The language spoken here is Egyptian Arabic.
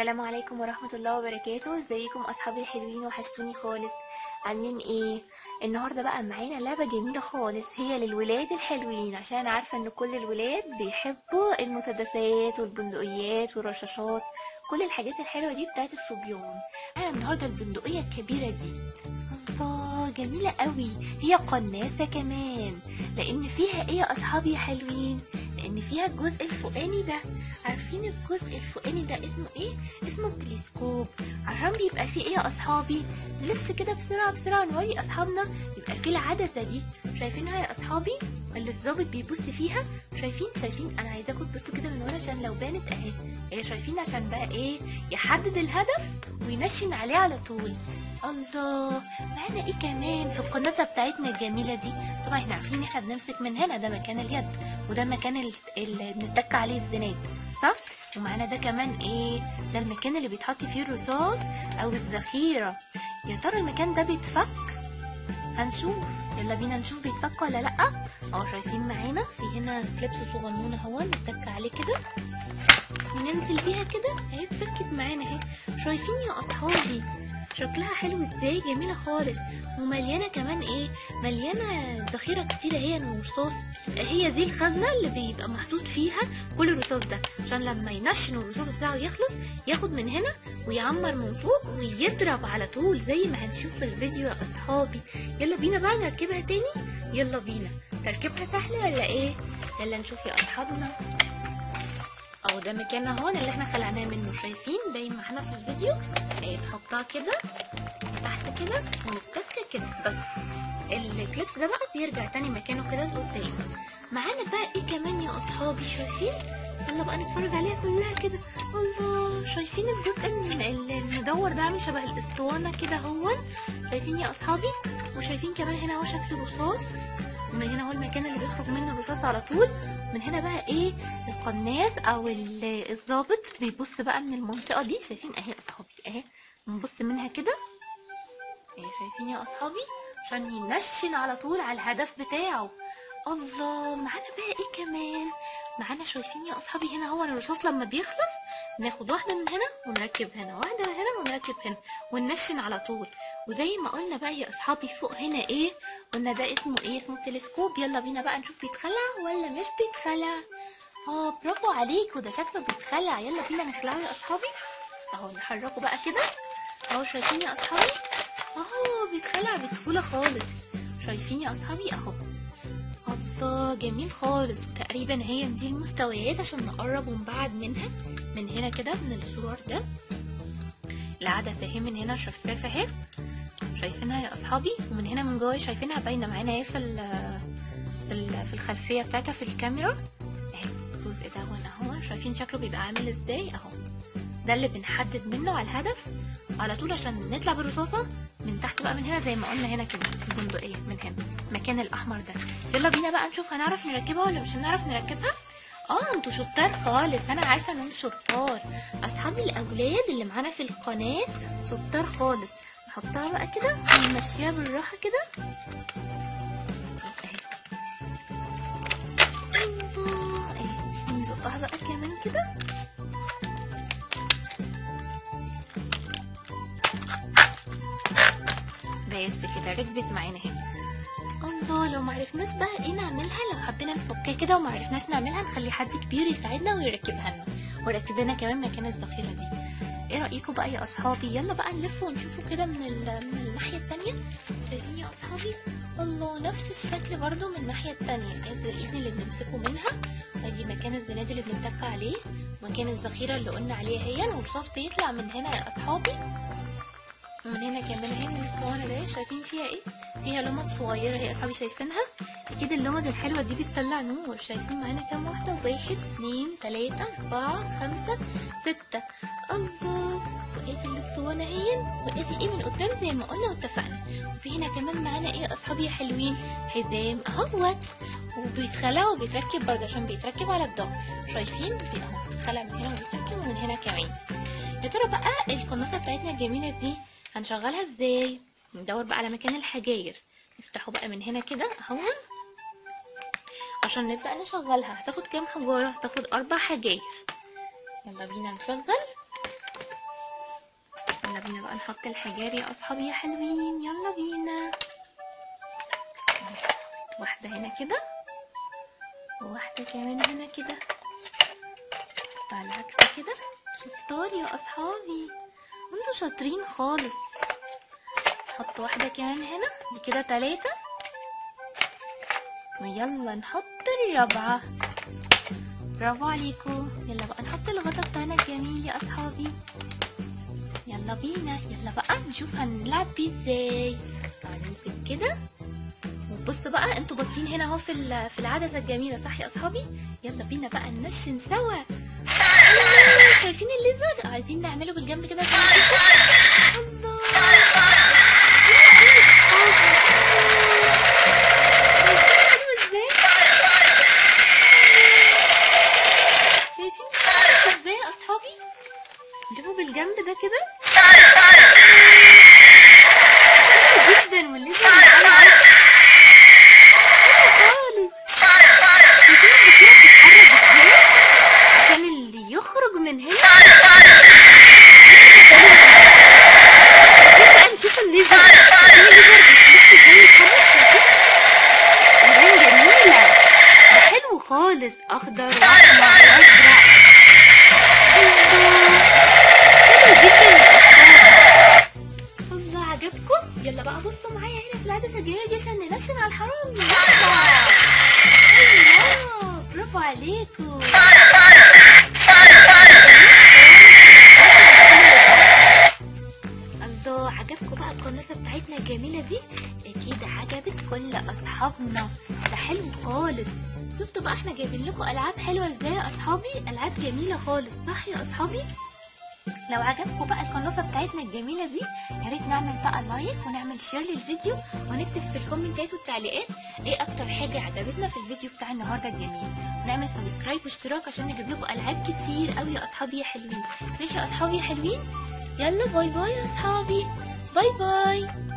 السلام عليكم ورحمة الله وبركاته ازيكم اصحابي الحلوين وحشتوني خالص عاملين ايه النهاردة بقى معانا لعبة جميلة خالص هي للولاد الحلوين عشان عارفة ان كل الولاد بيحبوا المسدسات والبندقيات والرشاشات كل الحاجات الحلوة دي بتاعت الصبيان انا النهاردة البندقية الكبيرة دي الله جميلة قوي هي قناصة كمان لان فيها ايه يا اصحابي يا حلوين لان فيها الجزء الفوقاني ده عارفين الجزء الفوقاني ده اسمه ايه اسمه التلسكوب عشان بيبقى فيه ايه يا اصحابي نلف كده بسرعه بسرعه نوري اصحابنا يبقى فيه العدسه دي شايفينها يا اصحابي اللي الظابط بيبص فيها شايفين شايفين انا عايزاكم تبصوا كده من ورا عشان لو بانت اهي ايه شايفين عشان بقى ايه يحدد الهدف وينشن عليه على طول الله معانا ايه كمان في القناصه بتاعتنا الجميله دي طبعا احنا عارفين ان احنا بنمسك من هنا ده مكان اليد وده مكان ال- اللي بنتك عليه الزناد صح ومعانا ده كمان ايه ده المكان اللي بيتحط فيه الرصاص او الذخيره يا ترى المكان ده بيتفك هنشوف يلا بينا نشوف بيتفك ولا لا اه شايفين معانا في هنا كليبس صغنونه اهو نتك عليه كده وننزل بيها كده اهي اتفكت معانا اهي شايفين يا اصحابي شكلها حلو ازاي جميله خالص ومليانه كمان ايه مليانه ذخيره كتيره هي من الرصاص هي دي الخزنه اللي بيبقى محطوط فيها كل الرصاص ده عشان لما ينشن الرصاص بتاعه يخلص ياخد من هنا ويعمر من فوق ويضرب على طول زي ما هنشوف في الفيديو يا اصحابي يلا بينا بقى نركبها تاني يلا بينا تركيبها سهل ولا ايه يلا نشوف يا اصحابنا اهو ده مكاننا هون اللي احنا خلعناه منه شايفين باين معانا في الفيديو ايه نحطها كده تحت كده ونتكه كده بس الكليبس ده بقى بيرجع تاني مكانه كده لقدام معانا بقى ايه كمان يا اصحابي شايفين يلا بقى نتفرج عليها كلها كده الله شايفين الجزء الم- المدور ده عامل شبه الاسطوانه كده هون شايفين يا اصحابي وشايفين كمان هنا هو شكل رصاص ومن هنا هو المكان اللي بيخرج منه الرصاص على طول من هنا بقى ايه القناص او ال- الضابط بيبص بقى من المنطقه دي شايفين اهي يا اصحابي اهي نبص منها كده ايه شايفين يا اصحابي عشان ينشن على طول على الهدف بتاعه الله معانا بقى ايه كمان معانا شايفين يا اصحابي هنا هو الرصاص لما بيخلص ناخد واحده من هنا ونركب هنا واحده من هنا ونركب هنا وننشن على طول وزي ما قلنا بقى يا اصحابي فوق هنا ايه قلنا ده اسمه ايه اسمه التلسكوب يلا بينا بقى نشوف بيتخلع ولا مش بيتخلع اه برافو عليكوا ده شكله بيتخلع يلا بينا نخلعه يا اصحابي اهو نحركه بقى كده اهو شايفين يا اصحابي اهو بيتخلع بسهوله خالص شايفين يا اصحابي اهو الله جميل خالص تقريبا هي دي المستويات عشان نقرب ونبعد منها من هنا كده من الزرار ده العدسة اهي من هنا شفافة اهي شايفينها يا اصحابي ومن هنا من جوه شايفينها باينة معانا اهي في ال- في ال- في الخلفية بتاعتها في الكاميرا اهي الجزء ده هنا اهو شايفين شكله بيبقى عامل ازاي اهو ده اللي بنحدد منه على الهدف على طول عشان نطلع بالرصاصة من تحت بقى من هنا زي ما قلنا هنا كده البندقية من هنا المكان الأحمر ده يلا بينا بقى نشوف هنعرف نركبها ولا مش هنعرف نركبها اه انتوا شطار خالص انا عارفه ان انتوا شطار اصحاب الاولاد اللي معانا في القناه شطار خالص نحطها بقى كده ونمشيها بالراحه كده اهي الله اهي نزقها بقى كمان كده بس كده ركبت معانا اهي الله لو معرفناش بقى ايه نعملها لو حبينا نفكها كده ومعرفناش نعملها نخلي حد كبير يساعدنا ويركبها لنا ويركب لنا كمان مكان الذخيره دي ايه رايكم بقى يا اصحابي يلا بقى نلف ونشوفه كده من, ال- من الناحيه التانية شايفين يا اصحابي الله نفس الشكل برضو من الناحيه التانية ادي الايد اللي بنمسكه منها ادي مكان الزناد اللي بنتك عليه مكان الذخيره اللي قلنا عليها هي والرصاص بيطلع من هنا يا اصحابي ومن هنا كمان اهي من الاسطوانه ده شايفين فيها ايه فيها لمض صغيره هي اصحابي شايفينها اكيد اللمض الحلوه دي بتطلع نور شايفين معانا كام واحده واحد اتنين تلاته اربعه خمسه سته الله وادي الاسطوانه اهي وادي ايه من قدام زي ما قلنا واتفقنا وفي هنا كمان معانا ايه يا اصحابي يا حلوين حزام اهوت وبيتخلع وبيتركب برضه عشان بيتركب على الظهر شايفين في اهو بيتخلع من هنا وبيتركب ومن هنا كمان يا ترى بقى القناصه بتاعتنا الجميله دي هنشغلها ازاي ندور بقى على مكان الحجاير نفتحه بقى من هنا كده اهو عشان نبدأ نشغلها هتاخد كام حجارة هتاخد أربع حجاير يلا بينا نشغل يلا بينا بقى نحط الحجار يا اصحابي يا حلوين يلا بينا واحدة هنا كده وواحدة كمان هنا كده على العكس كده شطار يا اصحابي انتوا شاطرين خالص نحط واحدة كمان هنا دي كده تلاتة ويلا نحط الرابعة برافو عليكم يلا بقى نحط الغطا بتاعنا الجميل يا اصحابي يلا بينا يلا بقى نشوف هنلعب بيه ازاي تعالوا نمسك كده وبصوا بقى انتوا باصين هنا اهو في ال- في العدسه الجميله صح يا اصحابي يلا بينا بقى ننشن سوا الله، شايفين الليزر عايزين نعمله بالجنب كده عشان نشوفه. الله شايفين حلو ازاي شايفين حلو ازاي يا اصحابي شوفوا بالجنب ده كده حلو جدا والليزر اللي على العرض حلو خالص شايفين البخيرة بتتحرك ازاي عشان اللي يخرج من هنا عايزين بقى نشوف الليزر شايفين الليزر بيتلف ازاي يتحرك شايفين الوان جميلة ده حلو خالص اخضر واحمر وازرق الله حلو جدا يا اصحابي الله عجبكم يلا بقى بصوا معايا هنا في العدسه الجميله دي عشان ننشن على الحرامي يلا الله برافو عليكم الله عجبكم بقى القناصه بتاعتنا الجميله دي اكيد عجبت كل اصحابنا ده حلو خالص شفتوا بقى احنا جايبين لكم العاب حلوه ازاي يا اصحابي العاب جميله خالص صح يا اصحابي لو عجبكم بقى القناصه بتاعتنا الجميله دي يا ريت نعمل بقى لايك ونعمل شير للفيديو ونكتب في الكومنتات والتعليقات ايه اكتر حاجه عجبتنا في الفيديو بتاع النهارده الجميل ونعمل سبسكرايب واشتراك عشان نجيب لكم العاب كتير قوي يا اصحابي يا حلوين ماشي يا اصحابي يا حلوين يلا باي باي يا اصحابي باي باي